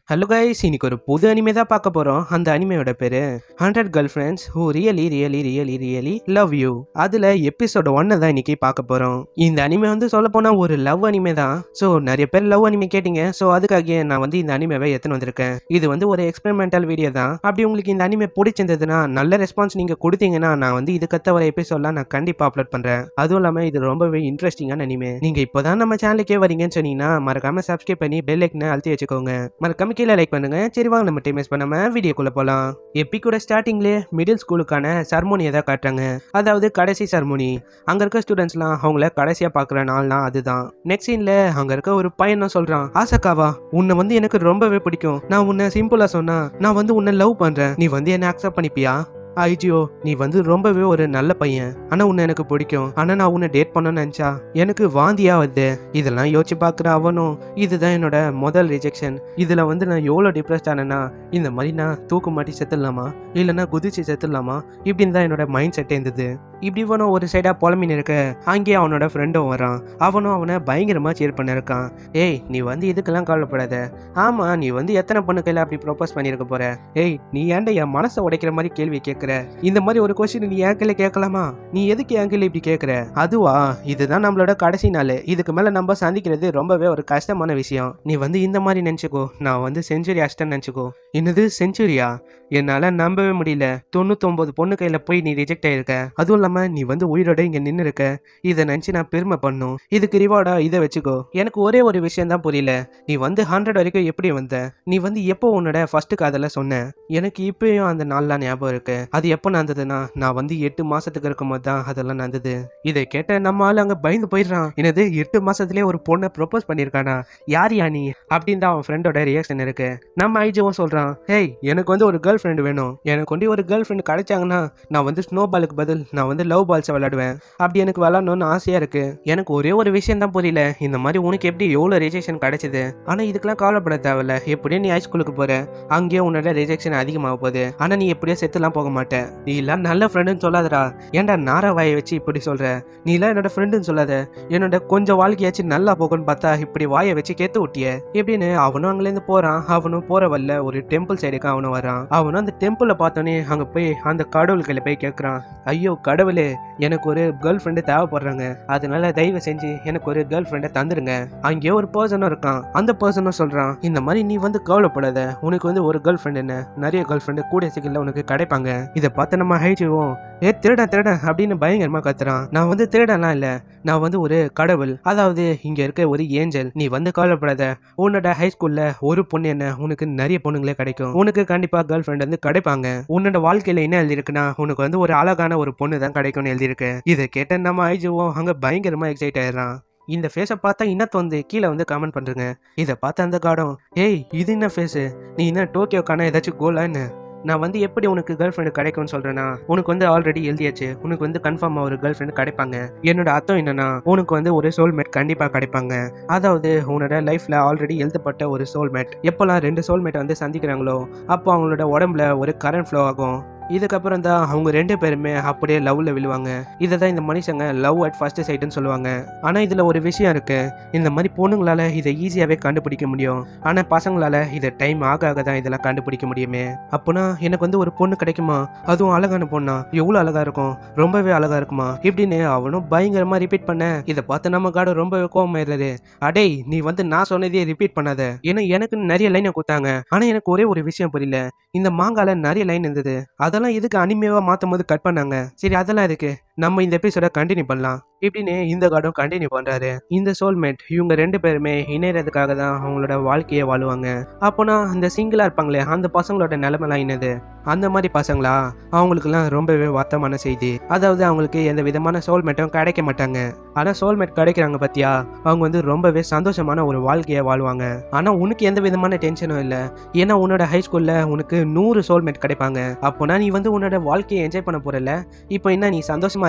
hello guys இன்னைக்கு ஒரு புது அனிமே தான் பார்க்க போறோம் அந்த அனிமையோட பேரு hundred girl friends who really really really really love you அதுல எபிசோட் ஒன்னு தான் இன்னைக்கு பார்க்க போறோம் இந்த அனிமே வந்து சொல்ல போனா ஒரு லவ் அனிமே தான் ஸோ நிறைய பேர் லவ் அனிமே கேட்டீங்க ஸோ அதுக்காக நான் வந்து இந்த அனிமேவை எடுத்துன்னு வந்திருக்கேன் இது வந்து ஒரு எக்ஸ்பெரிமெண்டல் வீடியோ தான் அப்படி உங்களுக்கு இந்த அனிமே பிடிச்சிருந்ததுன்னா நல்ல ரெஸ்பான்ஸ் நீங்க கொடுத்தீங்கன்னா நான் வந்து இதுக்கத்த வர எபிசோட்லாம் நான் கண்டிப்பா அப்லோட் பண்றேன் அதுவும் இல்லாம இது ரொம்பவே இன்ட்ரெஸ்டிங்கான அனிமே நீங்க இப்போதான் நம்ம சேனலுக்கே வரீங்கன்னு சொன்னீங்கன்னா மறக்காம சப்ஸ்கிரைப் பண்ணி பெல் ஐக்கனை அழுத்தி வச்சுக்கோங்க மறக்காம கீழே லைக் பண்ணுங்க சரி வாங்க நம்ம டைம் வேஸ்ட் பண்ணாம வீடியோக்குள்ள போலாம் எப்பிக்கோட ஸ்டார்டிங்லேயே மிடில் ஸ்கூலுக்கான சர்மோனியை தான் காட்டுறாங்க அதாவது கடைசி சர்மோனி அங்க இருக்க ஸ்டூடெண்ட்ஸ்லாம் அவங்கள கடைசியா பார்க்குற நாள்னா அதுதான் நெக்ஸ்ட் சீன்ல அங்க இருக்க ஒரு பையன் தான் சொல்றான் ஆசக்காவா உன்னை வந்து எனக்கு ரொம்பவே பிடிக்கும் நான் உன்னை சிம்பிளா சொன்னா நான் வந்து உன்னை லவ் பண்றேன் நீ வந்து என்ன அக்செப்ட் பண்ணிப்பியா ஐஜியோ நீ வந்து ரொம்பவே ஒரு நல்ல பையன் ஆனா உன்னை எனக்கு பிடிக்கும் ஆனா நான் உன்னை டேட் பண்ணணும்னு நினைச்சா எனக்கு வாந்தியா வருது இதெல்லாம் யோசிச்சு பார்க்குற அவனும் இதுதான் என்னோட முதல் ரிஜெக்ஷன் இதுல வந்து நான் எவ்வளோ டிப்ரெஸ்ட் ஆனேன்னா இந்த மாதிரி நான் தூக்கு மாட்டி செத்துடலாமா இல்லைன்னா குதிச்சு செத்துடலாமா இப்படின்னு தான் என்னோட மைண்ட் செட்டே இருந்தது இப்படி இவனும் ஒரு சைடா புலம்பின்னு இருக்க அங்கேயே அவனோட ஃப்ரெண்டும் வரான் அவனும் அவனை பயங்கரமா சேர் பண்ண இருக்கான் ஏய் நீ வந்து இதுக்கெல்லாம் கவலைப்படாத ஆமா நீ வந்து எத்தனை பொண்ணு கையில அப்படி ப்ரோபோஸ் பண்ணியிருக்க போற ஏய் நீ ஏன்டா என் மனசை உடைக்கிற மாதிரி கேள்வி கேட்குற இந்த மாதிரி ஒரு கொஸ்டின் நீ என் கையில கேட்கலாமா நீ எதுக்கு என் கையில இப்படி கேட்குற அதுவா இதுதான் நம்மளோட கடைசி நாள் இதுக்கு மேல நம்ம சந்திக்கிறது ரொம்பவே ஒரு கஷ்டமான விஷயம் நீ வந்து இந்த மாதிரி நினச்சிக்கோ நான் வந்து செஞ்சுரி அஷ்டன் நினச்சிக்கோ என்னது செஞ்சுரியா என்னால நம்பவே முடியல தொண்ணூத்தொன்பது பொண்ணு கையில போய் நீ ரிஜெக்ட் ஆயிருக்க அதுவும் இல்லாம நீ வந்து உயிரோட இங்க நின்று இருக்க இதை நினைச்சு நான் பெருமை பண்ணும் இதுக்கு ரிவார்டா இதை வச்சுக்கோ எனக்கு ஒரே ஒரு விஷயம் தான் புரியல நீ வந்து ஹண்ட்ரட் வரைக்கும் எப்படி வந்த நீ வந்து எப்போ உன்னோட ஃபர்ஸ்ட் காதல சொன்ன எனக்கு இப்பயும் அந்த நாள்லாம் ஞாபகம் இருக்கு அது எப்போ நடந்ததுன்னா நான் வந்து எட்டு மாசத்துக்கு இருக்கும்போது தான் அதெல்லாம் நடந்தது இதை கேட்ட நம்ம ஆள் அங்க பயந்து போயிடுறான் என்னது எட்டு மாசத்துலயே ஒரு பொண்ணை ப்ரொபோஸ் பண்ணியிருக்கானா யார் யா நீ அப்படின்னு தான் அவன் ஃப்ரெண்டோட ரியாக்ஷன் இருக்கு நம்ம ஐஜோவும் சொல்றான் ஹேய் எனக்கு வந்து ஒரு கேர்ள் ஃப்ரெண்டு வேணும் எனக்கு வந்து ஒரு கேர்ள் ஃப்ரெண்டு கிடைச்சாங்கன்னா நான் வந்து ஸ்னோ பாலுக்கு பதில் நான் வந்து லவ் பால்ஸை விளையாடுவேன் அப்படி எனக்கு விளாடணும்னு ஆசையா இருக்கு எனக்கு ஒரே ஒரு விஷயம் தான் புரியல இந்த மாதிரி உனக்கு எப்படி எவ்வளோ ரிஜெக்ஷன் கிடைச்சது ஆனா இதுக்கெல்லாம் கவலைப்பட தேவையில்ல எப்படியும் நீ ஹைஸ்கூலுக்கு போற அங்கேயே உன்னோட ரிஜெக்ஷன் அதிகமாக போகுது ஆனா நீ எப்படியோ செத்துலாம் போக மாட்ட நீ எல்லாம் நல்ல ஃப்ரெண்டுன்னு சொல்லாதடா ஏன்டா நாரா வாயை வச்சு இப்படி சொல்ற நீ எல்லாம் என்னோட ஃப்ரெண்டுன்னு சொல்லாத என்னோட கொஞ்சம் வாழ்க்கையாச்சும் நல்லா போகும்னு பார்த்தா இப்படி வாயை வச்சு கேத்து விட்டிய எப்படின்னு அவனும் அங்கேருந்து போறான் அவனும் போற வல்ல ஒரு டெம்பிள் சைடுக்கு அவனும் வரான் அவனும் அந்த டெம்பிளை பார்த்தோன்னே அங்க போய் அந்த கடவுள் கையில போய் கேட்கறான் ஐயோ கடவுளே எனக்கு ஒரு கேர்ள் ஃப்ரெண்டு தேவைப்படுறாங்க அதனால தயவு செஞ்சு எனக்கு ஒரு கேர்ள் ஃப்ரெண்டை தந்துருங்க அங்கேயே ஒரு பர்சனும் இருக்கான் அந்த பர்சனும் சொல்றான் இந்த மாதிரி நீ வந்து கவலைப்படாத உனக்கு வந்து ஒரு கேர்ள் ஃப்ரெண்ட் என்ன நிறைய கேர்ள் ஃப்ரெண்டு கூடிய சீக்கிரம் உனக்கு கிடைப்பாங்க இதை பார்த்து நம்ம ஹைச்சுவோம் ஏ திருடன் திருடன் அப்படின்னு பயங்கரமா கத்துறான் நான் வந்து திருடன்லாம் இல்ல நான் வந்து ஒரு கடவுள் அதாவது இங்க இருக்க ஒரு ஏஞ்சல் நீ வந்து கவலைப்படாத உன்னோட ஹை ஸ்கூல்ல ஒரு பொண்ணு என்ன உனக்கு நிறைய பொண்ணுங்களே கிடைக்கும் உனக்கு கண்டிப்பா கேர்ள் ஃப்ரெண்ட் வந்து கிடைப்பாங்க உன்னோட வாழ்க்கையில என்ன எழுதிருக்குன்னா உனக்கு வந்து ஒரு அழகான ஒரு பொண்ணு தான் கிடைக்கும்னு எழுதியிருக்கு இதை கேட்ட நம்ம ஐஜுவோம் அங்க பயங்கரமா எக்ஸைட் ஆயிடுறான் இந்த ஃபேஸை பார்த்தா இன்னத்து வந்து கீழே வந்து கமெண்ட் பண்ணுறேங்க இதை பார்த்த அந்த காடம் ஏய் இது என்ன ஃபேஸு நீ என்ன டோக்கியோக்கான ஏதாச்சும் கோலா என்ன நான் வந்து எப்படி உனக்கு கேர்ள் ஃப்ரெண்டு கிடைக்கும்னு சொல்றேன்னா உனக்கு வந்து ஆல்ரெடி எழுதியாச்சு உனக்கு வந்து கன்ஃபார்மாக ஒரு கேர்ள் ஃப்ரெண்டு கிடைப்பாங்க என்னோட அர்த்தம் என்னன்னா உனக்கு வந்து ஒரு சோல்மேட் கண்டிப்பாக கிடைப்பாங்க அதாவது உன்னோட லைஃப்ல ஆல்ரெடி எழுதப்பட்ட ஒரு சோல்மேட் எப்போல்லாம் ரெண்டு சோல்மேட் வந்து சந்திக்கிறாங்களோ அப்போ அவங்களோட உடம்புல ஒரு கரண்ட் ஃப்ளோ ஆகும் இதுக்கப்புறம் தான் அவங்க ரெண்டு பேருமே அப்படியே லவ்ல விழுவாங்க இதை தான் இந்த மனுஷங்க லவ் அட் ஃபர்ஸ்ட் சைட்டுன்னு சொல்லுவாங்க ஆனா இதுல ஒரு விஷயம் இருக்கு இந்த மாதிரி பொண்ணுங்களால இதை ஈஸியாவே கண்டுபிடிக்க முடியும் ஆனா பசங்களால இதை டைம் ஆக ஆக தான் இதெல்லாம் கண்டுபிடிக்க முடியுமே அப்போனா எனக்கு வந்து ஒரு பொண்ணு கிடைக்குமா அதுவும் அழகான பொண்ணா எவ்வளவு அழகா இருக்கும் ரொம்பவே அழகா இருக்குமா இப்படின்னு அவனும் பயங்கரமா ரிப்பீட் பண்ண இதை பார்த்து நம்ம காடு ரொம்பவே கோவமாயிடுறாரு அடே நீ வந்து நான் சொன்னதே ரிப்பீட் பண்ணாத ஏன்னா எனக்கு நிறைய லைனை கொடுத்தாங்க ஆனா எனக்கு ஒரே ஒரு விஷயம் புரியல இந்த மாங்கால நிறைய லைன் இருந்தது அதெல்லாம் எதுக்கு அனிமேவா மாத்தும் போது கட் பண்ணாங்க சரி அதெல்லாம் எதுக்கு நம்ம இந்த எபிசோட கண்டினியூ பண்ணலாம் இப்படின்னு இந்த கார்டும் கண்டினியூ பண்றாரு இந்த சோல்மேட் இவங்க ரெண்டு பேருமே இணையறதுக்காக தான் அவங்களோட வாழ்க்கையை வாழுவாங்க அப்போனா அந்த சிங்கிளா இருப்பாங்களே அந்த பசங்களோட நிலைமைலாம் என்னது அந்த மாதிரி பசங்களா அவங்களுக்குலாம் ரொம்பவே வருத்தமான செய்தி அதாவது அவங்களுக்கு எந்த விதமான சோல்மேட்டும் கிடைக்க மாட்டாங்க ஆனா சோல்மேட் கிடைக்கிறாங்க பத்தியா அவங்க வந்து ரொம்பவே சந்தோஷமான ஒரு வாழ்க்கையை வாழ்வாங்க ஆனா உனக்கு எந்த விதமான டென்ஷனும் இல்லை ஏன்னா உன்னோட ஹை ஸ்கூல்ல உனக்கு நூறு சோல்மேட் கிடைப்பாங்க அப்போனா நீ வந்து உன்னோட வாழ்க்கையை என்ஜாய் பண்ண போறல இப்போ என்ன நீ சந்தோஷமா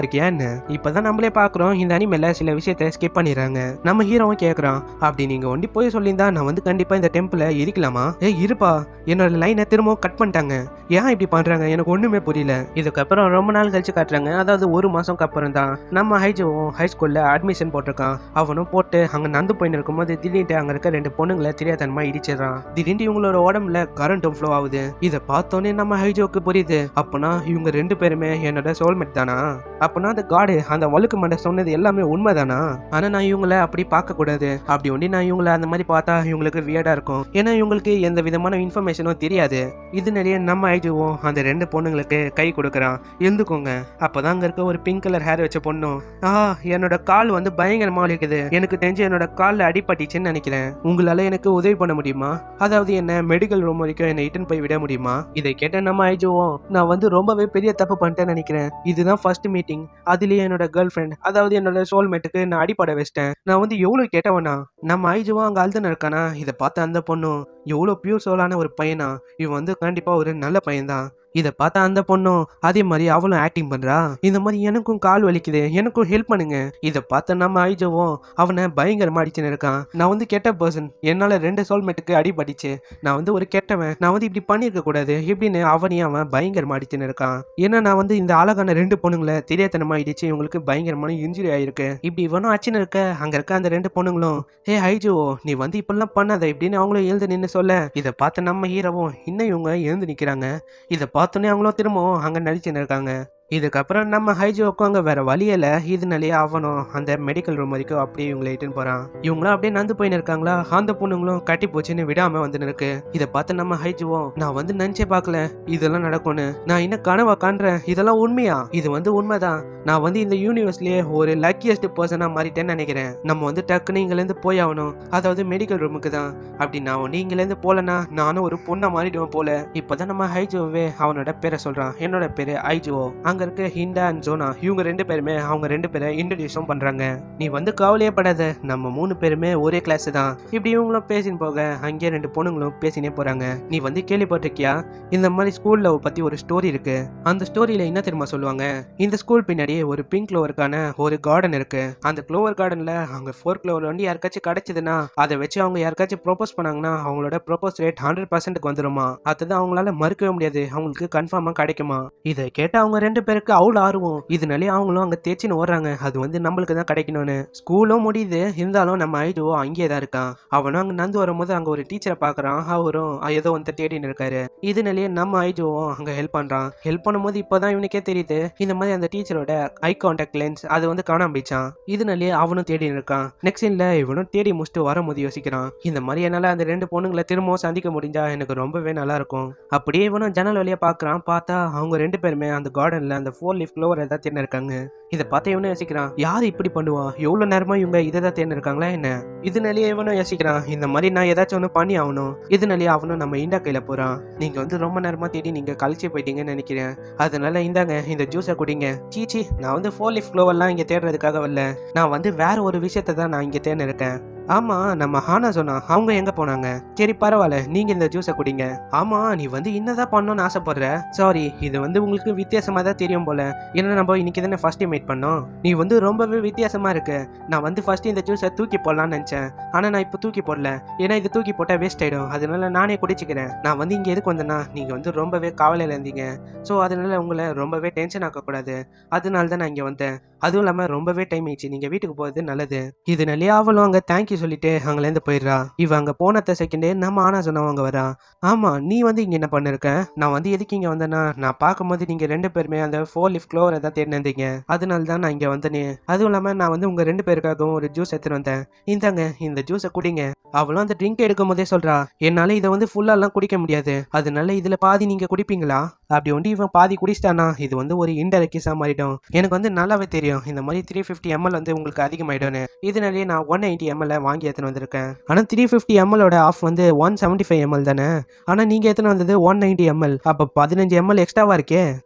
இருக்கியா என்ன இப்பதான் நம்மளே பாக்குறோம் இந்த அனிமேல சில விஷயத்த ஸ்கிப் பண்ணிடுறாங்க நம்ம ஹீரோவும் கேக்குறான் அப்படி நீங்க ஒண்டி போய் சொல்லியிருந்தா நான் வந்து கண்டிப்பா இந்த டெம்பிள எரிக்கலாமா ஏ இருப்பா என்னோட லைனை திரும்பவும் கட் பண்ணிட்டாங்க ஏன் இப்படி பண்றாங்க எனக்கு ஒண்ணுமே புரியல இதுக்கப்புறம் ரொம்ப நாள் கழிச்சு காட்டுறாங்க அதாவது ஒரு மாசம்க்கு அப்புறம் தான் நம்ம ஹைஜோவும் ஹை ஸ்கூல்ல அட்மிஷன் போட்டிருக்கான் அவனும் போட்டு அங்க நந்து போயின்னு இருக்கும்போது திடீர்னு அங்க இருக்க ரெண்டு பொண்ணுங்களை தெரியாதனமா இடிச்சிடறான் திடீர்னு இவங்களோட உடம்புல கரண்ட்டும் ஃப்ளோ ஆகுது இதை பார்த்தோன்னே நம்ம ஹைஜோக்கு புரியுது அப்பனா இவங்க ரெண்டு பேருமே என்னோட சோல்மேட் தானா அப்பனா அந்த காடு அந்த வழுக்கு மண்டை சொன்னது எல்லாமே உண்மைதானா ஆனா நான் இவங்கள அப்படி பார்க்க கூடாது அப்படி ஒண்டி நான் இவங்கள அந்த மாதிரி பார்த்தா இவங்களுக்கு வியர்டா இருக்கும் ஏன்னா இவங்களுக்கு எந்த விதமான இன்ஃபர்மேஷனும் தெரியாது இது நிறைய நம்ம ஐஜுவும் அந்த ரெண்டு பொண்ணுங்களுக்கு கை கொடுக்குறான் எழுந்துக்கோங்க அப்பதான் அங்க இருக்க ஒரு பிங்க் கலர் ஹேர் வச்ச பொண்ணும் ஆ என்னோட கால் வந்து பயங்கரமா வலிக்குது எனக்கு தெரிஞ்சு என்னோட கால்ல அடிபட்டுச்சுன்னு நினைக்கிறேன் உங்களால எனக்கு உதவி பண்ண முடியுமா அதாவது என்ன மெடிக்கல் ரூம் வரைக்கும் என்னை இட்டுன்னு போய் விட முடியுமா இதை கேட்ட நம்ம ஐஜுவும் நான் வந்து ரொம்பவே பெரிய தப்பு பண்ணிட்டேன்னு நினைக்கிறேன் இதுதான் ஃபர்ஸ்ட் மீட்டிங் அதுலயே என்னோட கேர்ள் ஃப்ரெண்ட் அதாவது என்னோட சோல்மேட்டுக்கு நான் அடிப்பட வச்சிட்டேன் நான் வந்து எவ்வளவு கேட்டவனா நம்ம ஐஜுவும் அங்க அழுதுன்னு இருக்கானா இதை பார்த்த அந்த பொண்ணும் எவ்வளோ பியூர் சோலான ஒரு பையனா இவன் வந்து கண்டிப்பா ஒரு நல்ல பையன்தான் இதை பார்த்தா அந்த பொண்ணும் அதே மாதிரி அவளும் ஆக்டிங் பண்றா இந்த மாதிரி எனக்கும் கால் வலிக்குது எனக்கும் ஹெல்ப் பண்ணுங்க இதை பார்த்த நம்ம ஐஜோவும் அவனை பயங்கரமா அடிச்சுன்னு இருக்கான் நான் வந்து கெட்ட பர்சன் என்னால ரெண்டு சோல்மேட்டுக்கு அடிபட்டுச்சு நான் வந்து ஒரு கெட்டவன் நான் வந்து இப்படி பண்ணியிருக்க கூடாது இப்படின்னு அவனையும் அவன் பயங்கரமா அடிச்சுன்னு இருக்கான் ஏன்னா நான் வந்து இந்த அழகான ரெண்டு பொண்ணுங்களை தெரியாதனமா இடிச்சு இவங்களுக்கு பயங்கரமான இன்ஜுரி ஆயிருக்கு இப்படி இவனும் அச்சுன்னு இருக்க அங்க இருக்க அந்த ரெண்டு பொண்ணுங்களும் ஹே ஐஜோ நீ வந்து இப்பெல்லாம் பண்ணாத இப்படின்னு அவங்களும் எழுந்து நின்று சொல்ல இதை பார்த்த நம்ம ஹீரோவும் இன்னும் இவங்க எழுந்து நிக்கிறாங்க இதை பார்த்தோன்னே அவங்களும் திரும்பவும் அங்க நடிச்சுன்னு இருக்காங்க இதுக்கப்புறம் நம்ம ஹைஜோக்கும் அங்கே வேற வழியில இதனாலேயே அவனும் அந்த மெடிக்கல் ரூம் வரைக்கும் அப்படியே இவங்களை இட்டுன்னு போறான் இவங்களும் அப்படியே நந்து போயின்னு இருக்காங்களா அந்த பொண்ணுங்களும் கட்டி போச்சுன்னு விடாம வந்து இருக்கு இதை பார்த்து நம்ம ஹைஜுவோம் நான் வந்து நினைச்சே பார்க்கல இதெல்லாம் நடக்கும்னு நான் இன்னும் கனவா காண்றேன் இதெல்லாம் உண்மையா இது வந்து உண்மைதான் நான் வந்து இந்த யூனிவர்ஸ்லயே ஒரு லக்கியஸ்ட் பர்சனா மாறிட்டேன்னு நினைக்கிறேன் நம்ம வந்து டக்குன்னு இங்கிலேருந்து போய் ஆகணும் அதாவது மெடிக்கல் ரூமுக்கு தான் அப்படி நான் ஒன்று இங்கிலேருந்து போலனா நானும் ஒரு பொண்ணை மாறிடுவேன் போல இப்போதான் நம்ம ஹைஜோவே அவனோட பேரை சொல்றான் என்னோட பேரு ஐஜோ அங்க இருக்க ஹிண்டா அண்ட் ஜோனா இவங்க ரெண்டு பேருமே அவங்க ரெண்டு பேரை இன்ட்ரடியூஸும் பண்றாங்க நீ வந்து கவலையே படாத நம்ம மூணு பேருமே ஒரே கிளாஸ் தான் இப்படி இவங்களும் பேசின்னு போக அங்கேயே ரெண்டு பொண்ணுங்களும் பேசினே போறாங்க நீ வந்து கேள்விப்பட்டிருக்கியா இந்த மாதிரி ஸ்கூல்ல பத்தி ஒரு ஸ்டோரி இருக்கு அந்த ஸ்டோரியில என்ன தெரியுமா சொல்லுவாங்க இந்த ஸ்கூல் பின்னாடி ஒரு பிங்க் க்ளோவருக்கான ஒரு கார்டன் இருக்கு அந்த க்ளோவர் கார்டன்ல அவங்க ஃபோர் க்ளோவர் வந்து யாருக்காச்சும் கிடைச்சதுன்னா அதை வச்சு அவங்க யாருக்காச்சும் ப்ரோபோஸ் பண்ணாங்கன்னா அவங்களோட ப்ரோபோஸ் ரேட் ஹண்ட்ரட் பர்சன்ட்டுக்கு வந்துருமா அதுதான் அவங்களால மறுக்கவே முடியாது அவங்களுக்கு கன்ஃபார்மா கிடைக்குமா இதை கேட்டு அவங்க ரெண்டு பேருக்கு அவ்வளோ ஆர்வம் இதனாலே அவங்களும் அங்க தேய்ச்சின்னு ஓடுறாங்க அது வந்து நம்மளுக்கு தான் கிடைக்கணும்னு ஸ்கூலும் முடியுது இருந்தாலும் நம்ம ஐடோ அங்கேயே தான் இருக்கான் அவனும் அங்க நந்து வரும்போது அங்க ஒரு டீச்சரை பாக்குறான் அவரும் ஏதோ வந்து தேடின்னு இருக்காரு இதனாலேயே நம்ம ஐஜோவும் அங்க ஹெல்ப் பண்றான் ஹெல்ப் பண்ணும்போது இப்போதான் இவனுக்கே தெரியுது இந்த மாதிரி அந்த டீச்சரோட ஐ கான்டாக்ட் லென்ஸ் அது வந்து காணாம போயிச்சான் இதனாலேயே அவனும் தேடி இருக்கான் நெக்ஸ்ட் சீன்ல இவனும் தேடி முடிச்சுட்டு வரும்போது யோசிக்கிறான் இந்த மாதிரி என்னால அந்த ரெண்டு பொண்ணுங்களை திரும்பவும் சந்திக்க முடிஞ்சா எனக்கு ரொம்பவே நல்லா இருக்கும் அப்படியே இவனும் ஜன்னல் வழியா பாக்குறான் பார்த்தா அவங்க ரெண்டு பேருமே அந்த கார்டன்ல அந்த ஃபோர் லீஃப் க்ளோவர் ஏதாவது தேர்ந்து இருக்காங்க இதை பார்த்து இவனும் யோசிக்கிறான் யார் இப்படி பண்ணுவா எவ்வளவு நேரமா இவங்க இதை தான் தேர்ந்து இருக்காங்களா என்ன இதனாலேயே இவனும் யோசிக்கிறான் இந்த மாதிரி நான் ஏதாச்சும் ஒன்று பண்ணி ஆகணும் இதனாலேயே அவனும் நம்ம இண்டா கையில போறான் நீங்க வந்து ரொம்ப நேரமா தேடி நீங்க கழிச்சு போயிட்டீங்கன்னு நினைக்கிறேன் அதனால இந்தாங்க இந்த ஜூஸை குடிங்க சீச்சி நான் வந்து ஃபோர் லீஃப் க்ளோவர்லாம் இங்க தேடுறதுக்காக வரல நான் வந்து வேற ஒரு விஷயத்தை தான் நான் இங்க தேர்ந்து இருக்கேன் ஆமா நம்ம ஹானா சொன்னா அவங்க எங்க போனாங்க சரி பரவாயில்ல நீங்க இந்த ஜூஸை குடிங்க ஆமா நீ வந்து என்னதான் பண்ணணும்னு ஆசைப்படுற சாரி இது வந்து உங்களுக்கு வித்தியாசமா தான் தெரியும் போல ஏன்னா நம்ம இன்னைக்கு தானே ஃபர்ஸ்ட் மீட் பண்ணோம் நீ வந்து ரொம்பவே வித்தியாசமா இருக்கு நான் வந்து ஃபர்ஸ்ட் இந்த ஜூஸை தூக்கி போடலாம்னு நினைச்சேன் ஆனா நான் இப்போ தூக்கி போடல ஏன்னா இது தூக்கி போட்டா வேஸ்ட் ஆயிடும் அதனால நானே குடிச்சுக்கிறேன் நான் வந்து இங்க எதுக்கு வந்தேன்னா நீங்க வந்து ரொம்பவே கவலையில இருந்தீங்க ஸோ அதனால உங்களை ரொம்பவே டென்ஷன் ஆக்கக்கூடாது அதனால தான் நான் இங்க வந்தேன் அதுவும் இல்லாம ரொம்பவே டைம் ஆயிடுச்சு நீங்க வீட்டுக்கு போகிறது நல்லது இதனாலேயே அவளும் அங்க தேங்க்யூ சொல்லிட்டு அங்கேருந்து போயிடுறா இவ அங்க போனத்த செகண்டே நம்ம ஆனா சொன்னவங்க வரா ஆமா நீ வந்து இங்க என்ன பண்ணிருக்க நான் வந்து எதுக்கு இங்க வந்தேன்னா நான் பார்க்கும்போது நீங்க ரெண்டு பேருமே அந்த ஃபோர் லிஃப்ட் க்ளோவரை தான் தேடினீங்க அதனால தான் நான் இங்க வந்தேனே அதுவும் இல்லாம நான் வந்து உங்க ரெண்டு பேருக்காகவும் ஒரு ஜூஸ் எடுத்துட்டு வந்தேன் இந்தாங்க இந்த ஜூஸை குடிங்க அவளும் அந்த ட்ரிங்க் எடுக்கும் போதே சொல்றா என்னால இதை வந்து ஃபுல்லாலாம் குடிக்க முடியாது அதனால இதுல பாதி நீங்க குடிப்பீங்களா அப்படி ஒண்டி இவன் பாதி குடிச்சிட்டானா இது வந்து ஒரு இன்டெரக்டிஸா மாறிடும் எனக்கு வந்து நல்லாவே தெரியும் இந்த மாதிரி த்ரீ ஃபிஃப்டி எம்எல் வந்து உங்களுக்கு அதிகமாயிடும்னு இதனாலேயே நான் ஒன் எயிட்டி எம்எல் வாங்கி எடுத்துன்னு வந்திருக்கேன் ஆனால் த்ரீ ஃபிஃப்டி எம்எலோட ஆஃப் வந்து ஒன் செவன்ட்டி ஃபைவ் எம்எல் தானே ஆனால் நீங்கள் எத்தனை வந்தது ஒன் நைன்ட்டி எம்எல் அப்போ பதினஞ்சு எம்எல் எக்ஸ்ட்ராவா இருக்கே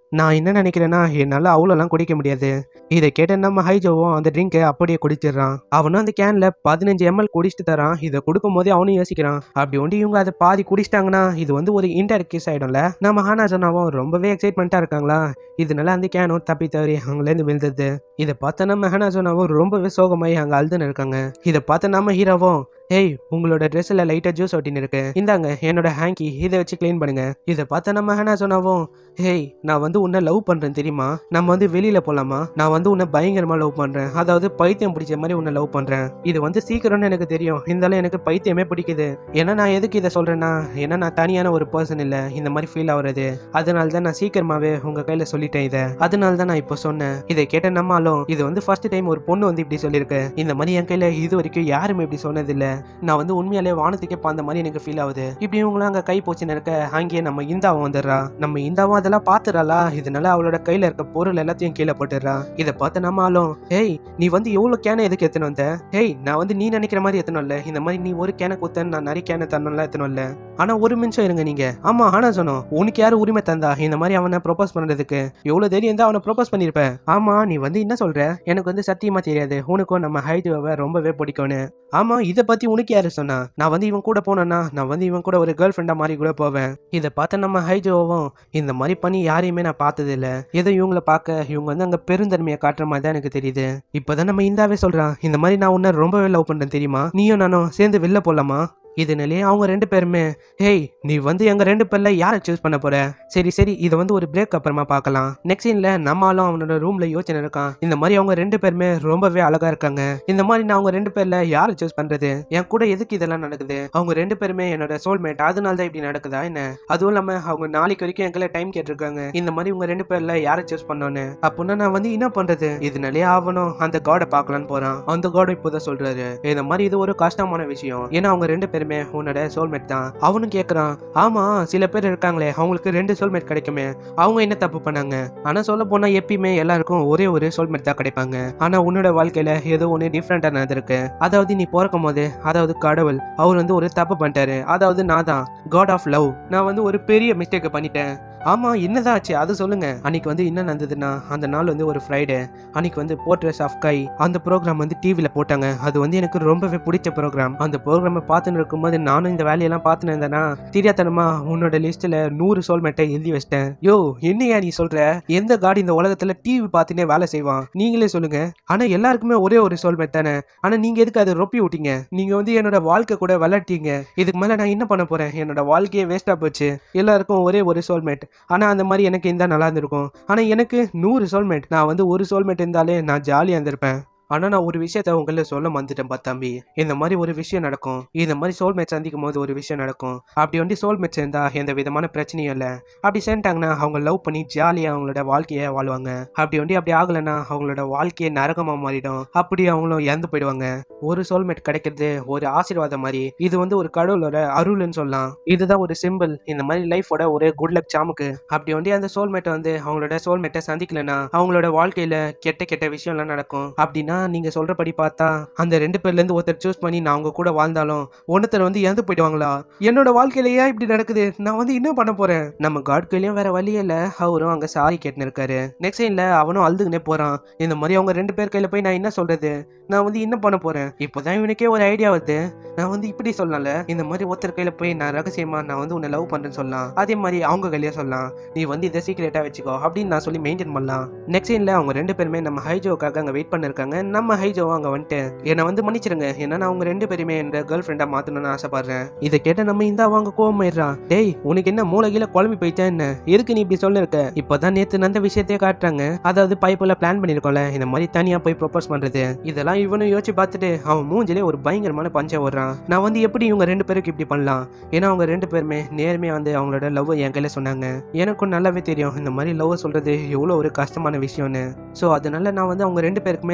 நான் என்ன நினைக்கிறேன்னா என்னால் அவ்வளோலாம் குடிக்க முடியாது இதை கேட்ட நம்ம ஹைஜோவும் அந்த ட்ரிங்கை அப்படியே குடிச்சிடுறான் அவனும் அந்த கேனில் பதினஞ்சு எம்எல் குடிச்சிட்டு தரான் இதை கொடுக்கும் போதே அவனும் யோசிக்கிறான் அப்படி ஒண்டி இவங்க அதை பாதி குடிச்சிட்டாங்கன்னா இது வந்து ஒரு இன்டர்க் கேஸ் ஆகிடும்ல நம்ம ஹானா சொன்னாவும் ரொம்பவே எக்ஸைட்மெண்ட்டாக இருக்காங்களா இதனால அந்த கேனும் தப்பி தவறி அவங்களேருந்து விழுந்தது இதை பார்த்த நம்ம ஹானா சொன்னாவும் ரொம்பவே சோகமாயி அங்கே அழுதுன்னு இருக்காங்க இதை பார்த்த நம்ம ஹீரோவும் ஏய் உங்களோட ட்ரெஸ்ஸில் லைட்டாக ஜூஸ் ஒட்டின்னு இருக்கு இந்தாங்க என்னோட ஹேங்கி இதை வச்சு க்ளீன் பண்ணுங்க இதை பார்த்த நம்ம ஹேனா சொன்னாவும் ஹேய் நான் வந்து உன்னை லவ் பண்ணுறேன் தெரியுமா நம்ம வந்து வெளியில் போகலாமா நான் வந்து உன்னை பயங்கரமாக லவ் பண்ணுறேன் அதாவது பைத்தியம் பிடிச்ச மாதிரி உன்னை லவ் பண்ணுறேன் இது வந்து சீக்கிரம்னு எனக்கு தெரியும் இருந்தாலும் எனக்கு பைத்தியமே பிடிக்குது ஏன்னா நான் எதுக்கு இதை சொல்கிறேன்னா ஏன்னா நான் தனியான ஒரு பர்சன் இல்லை இந்த மாதிரி ஃபீல் ஆகுறது அதனால தான் நான் சீக்கிரமாகவே உங்கள் கையில் சொல்லிட்டேன் இதை அதனால தான் நான் இப்போ சொன்னேன் இதை கேட்ட நம்மாலும் இது வந்து ஃபர்ஸ்ட் டைம் ஒரு பொண்ணு வந்து இப்படி சொல்லியிருக்கு இந்த மாதிரி என் கையில் இது வரைக்கும் யாருமே இப்படி சொன்னதில்லை நான் வந்து உண்மையாலே வானத்துக்கே பார்த்த மாதிரி எனக்கு ஃபீல் ஆகுது இப்படி இவங்களும் அங்கே கை போச்சுன்னு இருக்க அங்கேயே நம்ம இந்தாவும் வந்துடுறா நம்ம இந்தாவும் அதெல்லாம் பார்த்துறாளா இதனால அவளோட கையில இருக்க பொருள் எல்லாத்தையும் கீழே போட்டுடுறா இதை பார்த்து நம்ம ஆளும் ஏய் நீ வந்து எவ்வளோ கேனை எதுக்கு எத்தனை வந்த ஏய் நான் வந்து நீ நினைக்கிற மாதிரி எத்தனும் இல்லை இந்த மாதிரி நீ ஒரு கேனை குத்தன் நான் நிறைய கேனை தரணும்ல எத்தனும் இல்லை ஆனா ஒரு நிமிஷம் இருங்க நீங்க ஆமா ஆனா சொன்னோம் உனக்கு யாரு உரிமை தந்தா இந்த மாதிரி அவனை ப்ரொபோஸ் பண்றதுக்கு எவ்வளவு தைரியம் இருந்தா அவனை ப்ரொபோஸ் பண்ணிருப்ப ஆமா நீ வந்து என்ன சொல்ற எனக்கு வந்து சத்தியமா தெரியாது உனக்கும் நம்ம ஹைதுவை ரொம்பவே பிடிக்கும்னு ஆமா இதை பத்தி உனக்கு யாரு சொன்னா நான் வந்து இவன் கூட போனேன்னா நான் வந்து இவன் கூட ஒரு கேர்ள் ஃப்ரெண்டா மாதிரி கூட போவேன் இதை பார்த்த நம்ம ஹைஜோவும் இந்த மாதிரி பண்ணி யாரையுமே நான் பார்த்தது இல்ல ஏதோ இவங்கள பார்க்க இவங்க வந்து அங்க பெருந்தன்மையை காட்டுற மாதிரி தான் எனக்கு தெரியுது இப்போதான் நம்ம இந்தாவே சொல்றான் இந்த மாதிரி நான் உன்னை ரொம்பவே லவ் பண்றேன் தெரியுமா நீயும் நானும் சேர்ந்து வெளில போலாமா இதனாலே அவங்க ரெண்டு பேருமே ஹேய் நீ வந்து எங்க ரெண்டு பேர்ல யாரை சூஸ் பண்ண போற சரி சரி இதை வந்து ஒரு பிரேக் அப்புறமா பார்க்கலாம் நெக்ஸ்ட் சீன்ல நம்மளும் அவனோட ரூம்ல யோசனை இருக்கான் இந்த மாதிரி அவங்க ரெண்டு பேருமே ரொம்பவே அழகா இருக்காங்க இந்த மாதிரி நான் அவங்க ரெண்டு பேர்ல யாரை சூஸ் பண்றது என் கூட எதுக்கு இதெல்லாம் நடக்குது அவங்க ரெண்டு பேருமே என்னோட சோல்மேட் அதனால தான் இப்படி நடக்குதா என்ன அதுவும் இல்லாம அவங்க நாளைக்கு வரைக்கும் எங்களை டைம் கேட்டிருக்காங்க இந்த மாதிரி உங்க ரெண்டு பேர்ல யாரை சூஸ் பண்ணோன்னு அப்படின்னா நான் வந்து என்ன பண்றது இதனாலே ஆவணும் அந்த காடை பார்க்கலான்னு போறான் அந்த காடை இப்போதான் சொல்றாரு இந்த மாதிரி இது ஒரு கஷ்டமான விஷயம் ஏன்னா அவங்க ரெண்டு பேருமே உன்னோட சோல்மேட் தான் அவனும் கேக்குறான் ஆமா சில பேர் இருக்காங்களே அவங்களுக்கு ரெண்டு சோல்மேட் கிடைக்குமே அவங்க என்ன தப்பு பண்ணாங்க ஆனா சொல்ல போனா எப்பயுமே எல்லாருக்கும் ஒரே ஒரு சோல்மேட் தான் கிடைப்பாங்க ஆனா உன்னோட வாழ்க்கையில ஏதோ ஒன்று டிஃப்ரெண்டா நடந்திருக்கு அதாவது நீ பிறக்கும் போது அதாவது கடவுள் அவர் வந்து ஒரு தப்பு பண்ணிட்டாரு அதாவது நான் தான் காட் ஆஃப் லவ் நான் வந்து ஒரு பெரிய மிஸ்டேக் பண்ணிட்டேன் ஆமா என்னதான் ஆச்சு அது சொல்லுங்க அன்னைக்கு வந்து என்ன நடந்ததுன்னா அந்த நாள் வந்து ஒரு ஃப்ரைடே அன்னைக்கு வந்து போர்ட்ரேஸ் ஆஃப் கை அந்த ப்ரோக்ராம் வந்து டிவியில் போட்டாங்க அது வந்து எனக்கு ரொம்பவே பிடிச்ச ப்ரோக்ராம் அந்த ப்ரோக்ராமை பார்த்துன்னு இருக்கும்போது நானும் இந்த வேலையெல்லாம் பார்த்துன்னு இருந்தேன்னா தெரியாதனமா உன்னோட லிஸ்ட்டில் நூறு சோல்மேட்டை எழுதி வச்சிட்டேன் யோ என்னையா நீ சொல்ற எந்த காடி இந்த உலகத்துல டிவி பார்த்துனே வேலை செய்வான் நீங்களே சொல்லுங்க ஆனா எல்லாருக்குமே ஒரே ஒரு சோல்மேட் தானே ஆனா நீங்க எதுக்கு அதை ரொப்பி விட்டீங்க நீங்க வந்து என்னோட வாழ்க்கை கூட விளையாட்டீங்க இதுக்கு மேல நான் என்ன பண்ண போறேன் என்னோட வாழ்க்கையே வேஸ்டா போச்சு எல்லாருக்கும் ஒரே ஒரு சோல்மேட் ஆனா அந்த மாதிரி எனக்கு இருந்தா நல்லா இருந்திருக்கும் ஆனா எனக்கு நூறு சோல்மேட் நான் வந்து ஒரு சோல்மேட் இருந்தாலே நான் ஜாலியா இருந்திருப்பேன் ஆனா நான் ஒரு விஷயத்த உங்கள சொல்ல மறந்துட்டேன் பா தம்பி இந்த மாதிரி ஒரு விஷயம் நடக்கும் இந்த மாதிரி சோல்மேட் சந்திக்கும் போது ஒரு விஷயம் நடக்கும் அப்படி வந்து சோல்மேட் சேர்ந்தா எந்த விதமான பிரச்சனையும் இல்லை அப்படி சேர்ந்துட்டாங்கன்னா அவங்க லவ் பண்ணி ஜாலியாக அவங்களோட வாழ்க்கையை வாழ்வாங்க அப்படி வந்து அப்படி ஆகலைன்னா அவங்களோட வாழ்க்கையே நரகமாக மாறிடும் அப்படி அவங்களும் இறந்து போயிடுவாங்க ஒரு சோல்மேட் கிடைக்கிறது ஒரு ஆசீர்வாதம் மாதிரி இது வந்து ஒரு கடவுளோட அருள்னு சொல்லலாம் இதுதான் ஒரு சிம்பிள் இந்த மாதிரி லைஃபோட ஒரு குட் லக் சாமுக்கு அப்படி வந்து அந்த சோல்மேட்டை வந்து அவங்களோட சோல்மேட்டை சந்திக்கலனா அவங்களோட வாழ்க்கையில கெட்ட கெட்ட விஷயம்லாம் நடக்கும் அப்படின்னா நீங்க சொல்றபடி பார்த்தா அந்த ரெண்டு பேர்ல இருந்து ஒருத்தர் சூஸ் பண்ணி நான் அவங்க கூட வாழ்ந்தாலும் ஒருத்தர் வந்து இறந்து போயிடுவாங்களா என்னோட வாழ்க்கையில ஏன் இப்படி நடக்குது நான் வந்து என்ன பண்ண போறேன் நம்ம காட் கையிலயும் வேற வழியே இல்ல அவரும் அங்க சாரி கேட்டுன்னு இருக்காரு நெக்ஸ்ட் சைன்ல அவனும் அழுதுகினே போறான் இந்த மாதிரி அவங்க ரெண்டு பேர் கையில போய் நான் என்ன சொல்றது நான் வந்து என்ன பண்ண போறேன் இப்போதான் இவனுக்கே ஒரு ஐடியா வருது நான் வந்து இப்படி சொல்லல இந்த மாதிரி ஒருத்தர் கையில போய் நான் ரகசியமா நான் வந்து உன்னை லவ் பண்றேன்னு சொல்லலாம் அதே மாதிரி அவங்க கையிலயே சொல்லலாம் நீ வந்து இதை சீக்கிரட்டா வச்சுக்கோ அப்படின்னு நான் சொல்லி மெயின்டைன் பண்ணலாம் நெக்ஸ்ட் சீன்ல அவங்க ரெண்டு பேருமே நம்ம ஹைஜோக்காக அங்க வெயிட் பண்ணிருக்காங்க நம்ம ஹைஜோ அங்க வந்துட்டு என்னை வந்து மன்னிச்சிருங்க ஏன்னா நான் அவங்க ரெண்டு பேருமே என் கேர்ள் ஃப்ரெண்டா மாத்தணும்னு ஆசைப்படுறேன் இதை கேட்ட நம்ம இந்த அவங்க கோவம் ஆயிடுறான் டேய் உனக்கு என்ன மூளைகில குழம்பி போயிட்டா என்ன எதுக்கு நீ இப்படி சொல்ல இருக்க இப்பதான் நேத்து அந்த விஷயத்தையே காட்டுறாங்க அதாவது பைப்புல பிளான் பண்ணிருக்கோம்ல இந்த மாதிரி தனியா போய் ப்ரொபோஸ் பண்றது இதெல்லாம் இவனும் யோசிச்சு பார்த்துட்டு அவன் மூஞ்சிலே ஒரு பயங்கரமான பஞ்சம் வர்றான் நான் வந்து எப்படி இவங்க ரெண்டு பேருக்கு இப்படி பண்ணலாம் ஏன்னா அவங்க ரெண்டு பேருமே நேர்மையா வந்து அவங்களோட லவ் என் கையில சொன்னாங்க எனக்கும் நல்லாவே தெரியும் இந்த மாதிரி லவ் சொல்றது எவ்வளோ ஒரு கஷ்டமான விஷயம்னு ஸோ அதனால நான் வந்து அவங்க ரெண்டு பேருக்குமே லாயலா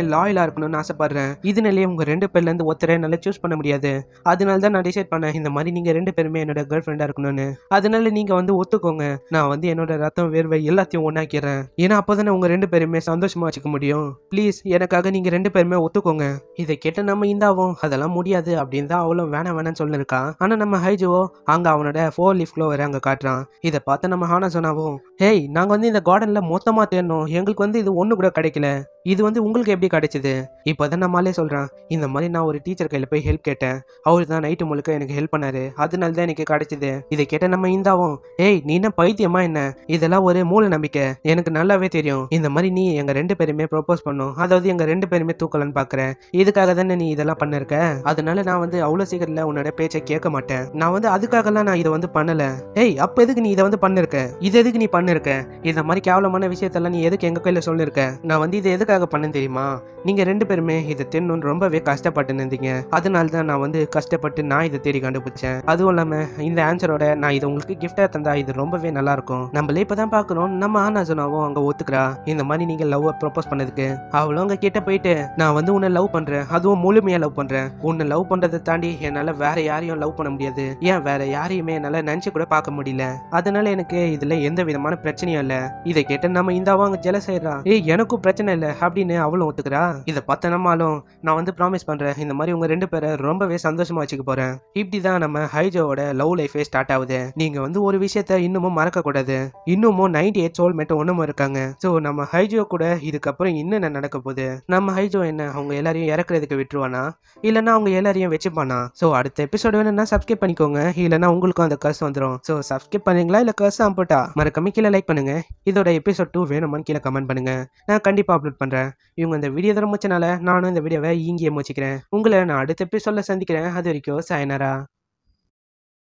ஃப்ரெண்டா இருக்கணும்னு ஆசைப்படுறேன் இதனாலே உங்க ரெண்டு பேர்ல இருந்து ஒருத்தரை என்னால சூஸ் பண்ண முடியாது அதனால தான் நான் டிசைட் பண்ணேன் இந்த மாதிரி நீங்க ரெண்டு பேருமே என்னோட கேர்ள் ஃப்ரெண்டா இருக்கணும்னு அதனால நீங்க வந்து ஒத்துக்கோங்க நான் வந்து என்னோட ரத்தம் வேர்வை எல்லாத்தையும் ஒண்ணாக்கிறேன் ஏன்னா அப்போதானே உங்க ரெண்டு பேருமே சந்தோஷமா வச்சுக்க முடியும் ப்ளீஸ் எனக்காக நீங்க ரெண்டு பேருமே ஒத்துக்கோங்க இதை கேட்ட நம்ம இந்தாவும் அதெல்லாம் முடியாது அப்படின்னு தான் அவளும் வேணாம் வேணாம்னு சொல்லிருக்கா ஆனா நம்ம ஹைஜுவோ அங்க அவனோட ஃபோர் லீஃப் ஃப்ளோவர் அங்க காட்டுறான் இதை பார்த்து நம்ம ஹானா சொன்னாவும் ஹேய் நாங்க வந்து இந்த கார்டன்ல மொத்தமா தேடணும் எங்களுக்கு வந்து இது ஒண்ணு கூட கிடைக்கல இது வந்து உங்களுக்கு எப்படி கிடைச்சது இப்போதான் நம்மளே சொல்றான் இந்த மாதிரி நான் ஒரு டீச்சர் கையில போய் ஹெல்ப் கேட்டேன் அவர் தான் நைட்டு முழுக்க எனக்கு ஹெல்ப் பண்ணாரு அதனால தான் எனக்கு கிடைச்சது இதை கேட்ட நம்ம இந்தாவும் ஏய் நீ என்ன பைத்தியமா என்ன இதெல்லாம் ஒரு மூல நம்பிக்கை எனக்கு நல்லாவே தெரியும் இந்த மாதிரி நீ எங்க ரெண்டு பேருமே ப்ரொபோஸ் பண்ணும் அதாவது எங்க ரெண்டு பேருமே தூக்கலன்னு பாக்குறேன் இதுக்காக தானே நீ இதெல்லாம் பண்ணிருக்க அதனால நான் வந்து அவ்வளவு சீக்கிரத்துல உன்னோட பேச்சை கேட்க மாட்டேன் நான் வந்து அதுக்காகலாம் நான் இதை வந்து பண்ணல ஏய் அப்ப எதுக்கு நீ இதை வந்து பண்ணிருக்க இது எதுக்கு நீ பண்ணிருக்க இந்த மாதிரி கேவலமான விஷயத்தெல்லாம் நீ எதுக்கு எங்க கையில சொல்லிருக்க நான் வந்து இதை எதுக்காக பண்ணேன் தெரியுமா நீங்க ரெண்டு பேருமே இதை தின்னணும்னு ரொம்பவே கஷ்டப்பட்டு இருந்தீங்க அதனால தான் நான் வந்து கஷ்டப்பட்டு நான் இதை தேடி கண்டுபிடிச்சேன் அதுவும் இல்லாம இந்த ஆன்சரோட நான் இதை உங்களுக்கு கிஃப்டா தந்தா இது ரொம்பவே நல்லா இருக்கும் நம்மளே இப்பதான் பார்க்கணும் நம்ம ஆனா சொன்னாவும் அங்க ஒத்துக்கிறா இந்த மாதிரி நீங்க லவ் ப்ரப்போஸ் பண்ணதுக்கு அவளும் அங்க கிட்ட போயிட்டு நான் வந்து உன்னை லவ் பண்றேன் அதுவும் முழுமையா லவ் பண்றேன் உன்னை லவ் பண்றதை தாண்டி என்னால வேற யாரையும் லவ் பண்ண முடியாது ஏன் வேற யாரையுமே என்னால நினைச்சு கூட பார்க்க முடியல அதனால எனக்கு இதுல எந்த விதமான பிரச்சனையும் இல்ல இதை கேட்டு நம்ம இந்த அவங்க ஜெல செய்யறா ஏய் எனக்கும் பிரச்சனை இல்ல அப்படின்னு அவளும் ஒத்துக்கிறா இதை பார்த்த நம்மளும் நான் வந்து ப்ராமிஸ் பண்றேன் இந்த மாதிரி உங்க ரெண்டு பேரை ரொம்பவே சந்தோஷமா வச்சுக்க போறேன் இப்படிதான் நம்ம ஹைஜோவோட லவ் லைஃபே ஸ்டார்ட் ஆகுது நீங்க வந்து ஒரு விஷயத்த இன்னமும் மறக்க கூடாது இன்னமும் நைன்டி எயிட் சோல்மேட் ஒண்ணும் இருக்காங்க ஸோ நம்ம ஹைஜோ கூட இதுக்கப்புறம் என்னென்ன நடக்க போகுது நம்ம ஹைஜோ என்ன அவங்க எல்லாரையும் இறக்குறதுக்கு விட்டுருவானா இல்லைன்னா அவங்க எல்லாரையும் வச்சுப்பானா ஸோ அடுத்த எபிசோடு வேணும்னா சப்ஸ்கிரைப் பண்ணிக்கோங்க இல்லைன்னா உங்களுக்கும் அந்த கர்ஸ் வந்துடும் ஸோ சப்ஸ்கிரைப் பண்ணீங்களா இல்லை கர்ஸ் அம்பட்டா மறக்காம கீழே லைக் பண்ணுங்க இதோட எபிசோட் டூ வேணுமான்னு கீழே கமெண்ட் பண்ணுங்க நான் கண்டிப்பாக அப்லோட் பண்ணுறேன் இவங்க இந்த வீடியோ தர முடிச்சனால நானும் இந்த வீடியோவை இங்கேயே முடிச்சுக்கிறேன் உங்களை நான் அடுத்த எபிசோடில் சந்திக்கிறேன் அது வரைக்கும் சாயனரா